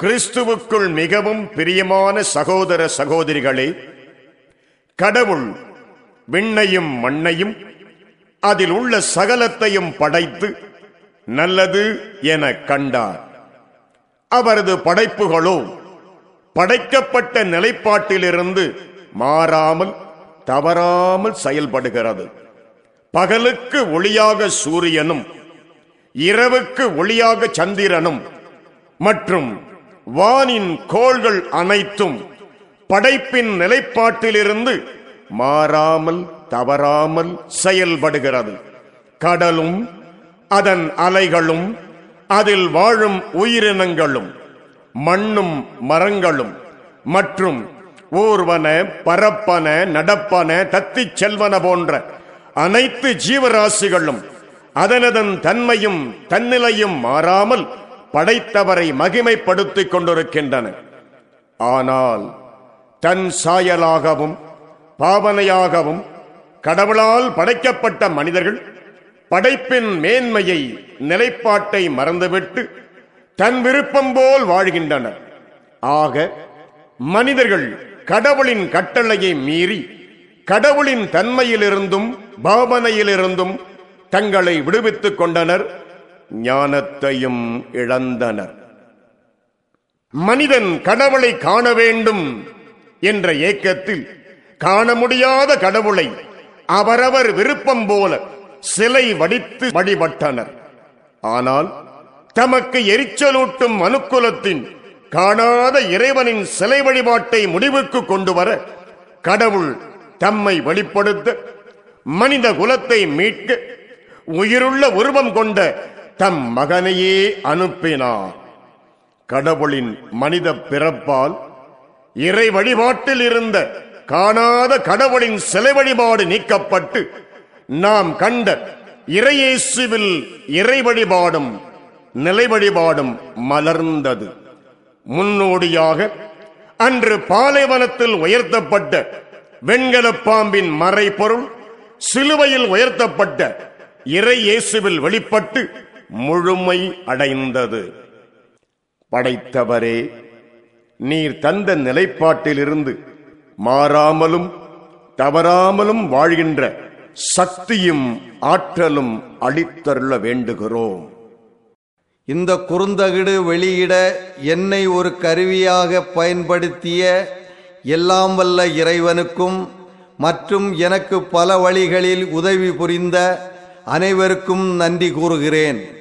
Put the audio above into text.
கிறிஸ்துவுக்குள் மிகவும் பிரியமான சகோதர சகோதரிகளே கடவுள் விண்ணையும் மண்ணையும் அதில் உள்ள சகலத்தையும் படைத்து நல்லது என கண்டார் அவரது படைப்புகளோ படைக்கப்பட்ட நிலைப்பாட்டிலிருந்து மாறாமல் தவறாமல் செயல்படுகிறது பகலுக்கு ஒளியாக சூரியனும் இரவுக்கு ஒளியாக சந்திரனும் மற்றும் வானின் கோள்கள் அனைத்தும் படைப்பின் நிலைப்பாட்டிலிருந்து மாறாமல் தவறாமல் செயல்படுகிறது கடலும் அதன் அலைகளும் அதில் வாழும் உயிரினங்களும் மண்ணும் மரங்களும் மற்றும் ஊர்வன பரப்பன நடப்பன தத்திச் செல்வன போன்ற அனைத்து ஜீவராசிகளும் அதனதன் தன்மையும் தன்னிலையும் மாறாமல் படைத்தவரை மகிமைப்படுத்திக் கொண்டிருக்கின்றன ஆனால் தன் சாயலாகவும் பாவனையாகவும் கடவுளால் படைக்கப்பட்ட மனிதர்கள் படைப்பின் மேன்மையை நிலைப்பாட்டை மறந்துவிட்டு தன் விருப்பம் போல் வாழ்கின்றனர் ஆக மனிதர்கள் கடவுளின் கட்டளையை மீறி கடவுளின் தன்மையிலிருந்தும் பாவனையிலிருந்தும் தங்களை விடுவித்துக் கொண்டனர் ஞானத்தையும் இழந்தனர் மனிதன் கடவுளை காண வேண்டும் என்ற ஏக்கத்தில் காண முடியாத கடவுளை அவரவர் விருப்பம் போல சிலை வடித்து வழிபட்டனர் ஆனால் தமக்கு எரிச்சலூட்டும் மனுக்குலத்தின் காணாத இறைவனின் சிலை வழிபாட்டை முடிவுக்கு கொண்டு வர கடவுள் தம்மை வெளிப்படுத்த மனித குலத்தை மீட்க உயிருள்ள உருவம் கொண்ட தம் மகனையே அனுப்பினார் கடவுளின் மனித பிறப்பால் இறை வழிபாட்டில் இருந்த காணாத கடவுளின் சிலை வழிபாடு நீக்கப்பட்டு நாம் கண்ட இறையேசுவில் இறை வழிபாடும் நிலை வழிபாடும் மலர்ந்தது முன்னோடியாக அன்று பாலைவனத்தில் உயர்த்தப்பட்ட வெண்கலப் பாம்பின் மறைபொருள் சிலுவையில் உயர்த்தப்பட்ட இறை இயேசுவில் வெளிப்பட்டு முழுமை அடைந்தது படைத்தவரே நீர் தந்த நிலைப்பாட்டிலிருந்து மாறாமலும் தவறாமலும் வாழ்கின்ற சக்தியும் ஆற்றலும் அளித்தருள வேண்டுகிறோம் இந்த குறுந்தகிடு வெளியிட என்னை ஒரு கருவியாக பயன்படுத்திய எல்லாம் வல்ல இறைவனுக்கும் மற்றும் எனக்கு பல வழிகளில் உதவி புரிந்த அனைவருக்கும் நன்றி கூறுகிறேன்